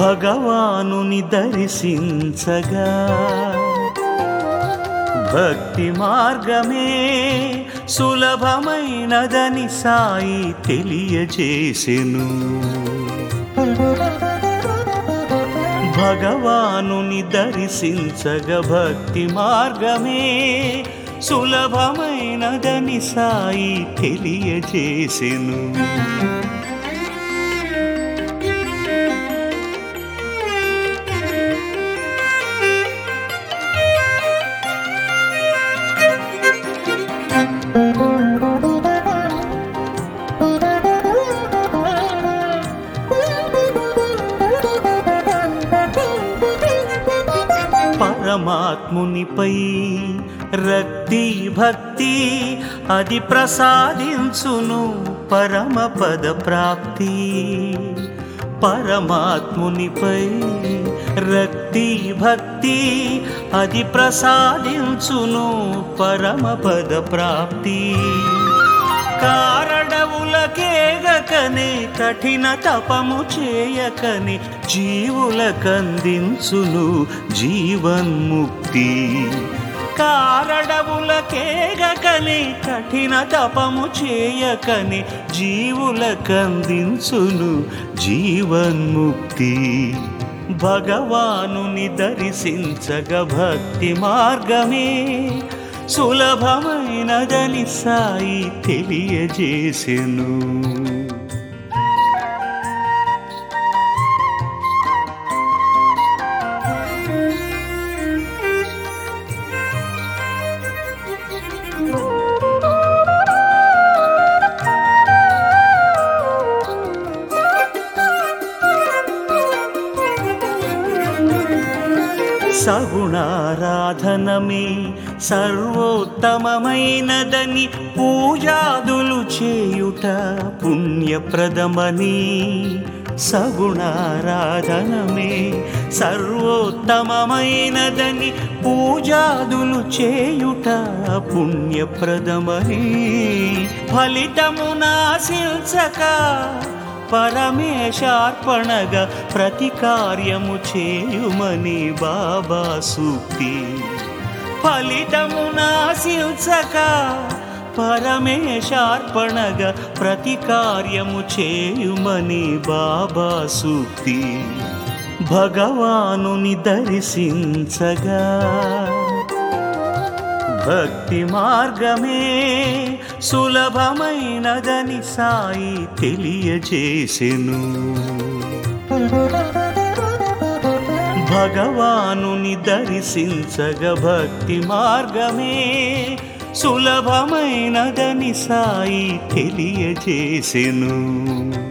భగవానుని దర్శించగా భక్తి మార్గమే సులభమైనదని సాయి తెలియజేసెను భగవానుని దర్శించగ భక్తి మార్గమే సులభమైనదని సాయి తెలియజేసెను పరమాత్మునిపై రక్తి భక్తి అది ప్రసాదించును పరమ పద ప్రాప్తి పరమాత్మునిపై రక్తి భక్తి అది ప్రసాదించును పరమ పద ప్రాప్తి కారడవులకేగకనే కఠిన తపము చేయకనే జీవులకందించును జీవన్ముక్తి కారడవులకేగకనే కఠిన తపము చేయకనే జీవులకందించును జీవన్ముక్తి భగవానుని దర్శించగ భక్తి మార్గమే సులభమైనదని సాయి తెలియజేసెను సగుణారాధనమే సర్వోత్తమమైనదని పూజాదులు చేయుట పుణ్యప్రదమని సగుణారాధనమే సర్వోత్తమమైనదని పూజాదులు చేయుట పుణ్యప్రదమని ఫలితమునాశించక పరమేశార్పణగా ప్రతి కార్యము చేయుమని బాబా సూక్తి ఫలితమునాశించక పరమేశార్పణగా ప్రతి కార్యము చేయుమని బాబా సూక్తి భగవానుని దర్శించగా భక్తి మార్గమే సులభమైనదని సాయి తెలియజేసెను భగవానుని దర్శించగ భక్తి మార్గమే సులభమైనదని సాయి తెలియజేసెను